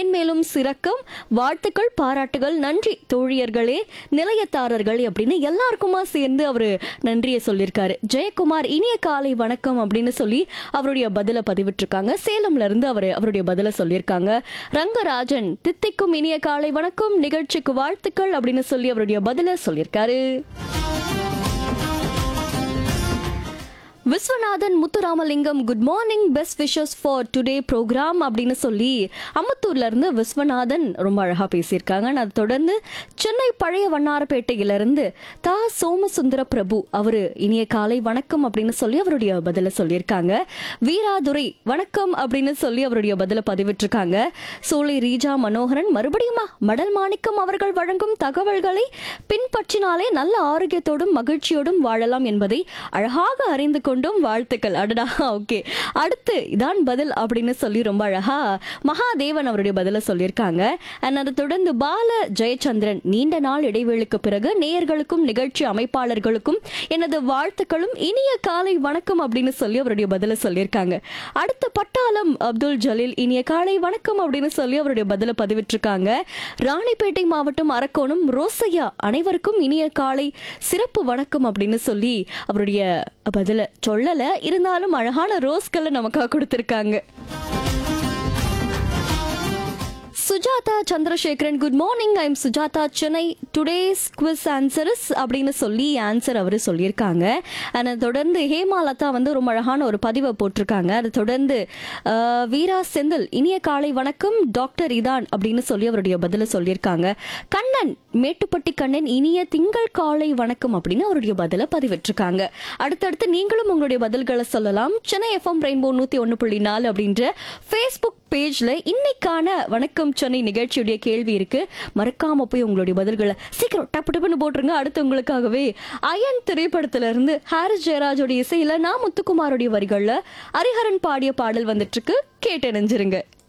மேன்மேலும் சிறக்கும் வாழ்த்துக்கள் பாராட்டுகள் நன்றி தோழியர்களே நிலையத்தாரர்களே அப்படின்னு எல்லாருக்குமா சேர்ந்து அவரு நன்றியை சொல்லியிருக்காரு ஜெயக்குமார் இனிய காலை வணக்கம் அப்படின்னு சொல்லி அவருடைய பதிலை பதிவிட்டிருக்காங்க சேலம்ல இருந்து அவர் அவருடைய பதிலை சொல்லியிருக்காங்க ரங்கராஜன் தித்திக்கும் இனிய காலை வணக்கம் நிகழ்ச்சிக்கு வாழ்த்துக்கள் அப்படின்னு சொல்லி அவருடைய பதிலை சொல்லியிருக்காரு Viswanathan Muthuramalingam good morning best wishes for today programme அப்படின்னு சொல்லி அம்பத்தூர்ல இருந்து விஸ்வநாதன் ரொம்ப அழகா பேசியிருக்காங்க அதை தொடர்ந்து சென்னை பழைய வண்ணாரப்பேட்டையிலிருந்து தா சோமசுந்தர பிரபு அவரு இனிய காலை வணக்கம் அப்படின்னு சொல்லி அவருடைய பதில சொல்லியிருக்காங்க வீராதுரை வணக்கம் அப்படின்னு சொல்லி அவருடைய பதில பதிவிட்டிருக்காங்க சோலை ரீஜா மனோகரன் மறுபடியுமா மடல் மாணிக்கம் அவர்கள் வழங்கும் தகவல்களை பின்பற்றினாலே நல்ல ஆரோக்கியத்தோடும் மகிழ்ச்சியோடும் வாழலாம் என்பதை அழகாக அறிந்து கொண்டும் வாழ்த்துக்கள் அடடா ஓகே அடுத்து இதான் பதில் அப்படின்னு சொல்லி ரொம்ப அழகா மகாதேவன் அவருடைய பதில சொல்லியிருக்காங்க அண்ட் அதை தொடர்ந்து பால ஜெயச்சந்திரன் நீண்ட நாள் இடைவேளைக்கு பிறகு நேயர்களுக்கும் நிகழ்ச்சி அமைப்பாளர்களுக்கும் எனது வாழ்த்துக்களும் இனிய காலை வணக்கம் அப்படின்னு சொல்லி அவருடைய பதில சொல்லியிருக்காங்க அடுத்து பட்டாளம் அப்துல் ஜலீல் இனிய காலை வணக்கம் அப்படின்னு சொல்லி அவருடைய பதில பதிவிட்டிருக்காங்க ராணிப்பேட்டை மாவட்டம் அரக்கோணம் ரோசையா அனைவருக்கும் இனிய காலை சிறப்பு வணக்கம் அப்படின்னு சொல்லி அவருடைய பதில சொல்லல இருந்தாலும் அழகான ரோஸ்களை நமக்காக கொடுத்திருக்காங்க Sujatha Chandrasekaran good morning I'm Sujatha Chennai today's quiz answers அப்படின்னு சொல்லி ஆன்சர் அவர் சொல்லியிருக்காங்க And அதை தொடர்ந்து ஹேமாலதா வந்து ரொம்ப அழகான ஒரு பதிவை போட்டிருக்காங்க அதை தொடர்ந்து அஹ், வீரா செந்தில் இனிய காலை வணக்கம் டாக்டர் இதான் அப்படின்னு சொல்லி அவருடைய பதில சொல்லியிருக்காங்க கண்ணன் மேட்டுப்பட்டி கண்ணன் இனிய திங்கள் காலை வணக்கம் அப்படின்னு அவருடைய பதில பதிவிட்டிருக்காங்க அடுத்தடுத்து நீங்களும் உங்களுடைய பதில்களை சொல்லலாம் சென்னை எஃப்எம் ரெயின்போ நூத்தி ஒன்று புள்ளி நாலு அப்படின்ற ஃபேஸ்புக் பேஜ்ல இன்னைக்கான வணக்கம் சென்னை நிகழ்ச்சியுடைய கேள்வி இருக்கு மறக்காம போய் உங்களுடைய பதில்களை சீக்கிரம் டப்பு டப்புன்னு போட்டுருங்க அடுத்து உங்களுக்காகவே அயன் திரைப்படத்துல இருந்து ஹாரிஸ் ஜெயராஜோட இசையில நான் முத்துக்குமாரோடைய வரிகள்ல ஹரிஹரன் பாடிய பாடல் வந்துட்டு இருக்கு கேட்டு நினைஞ்சிருங்க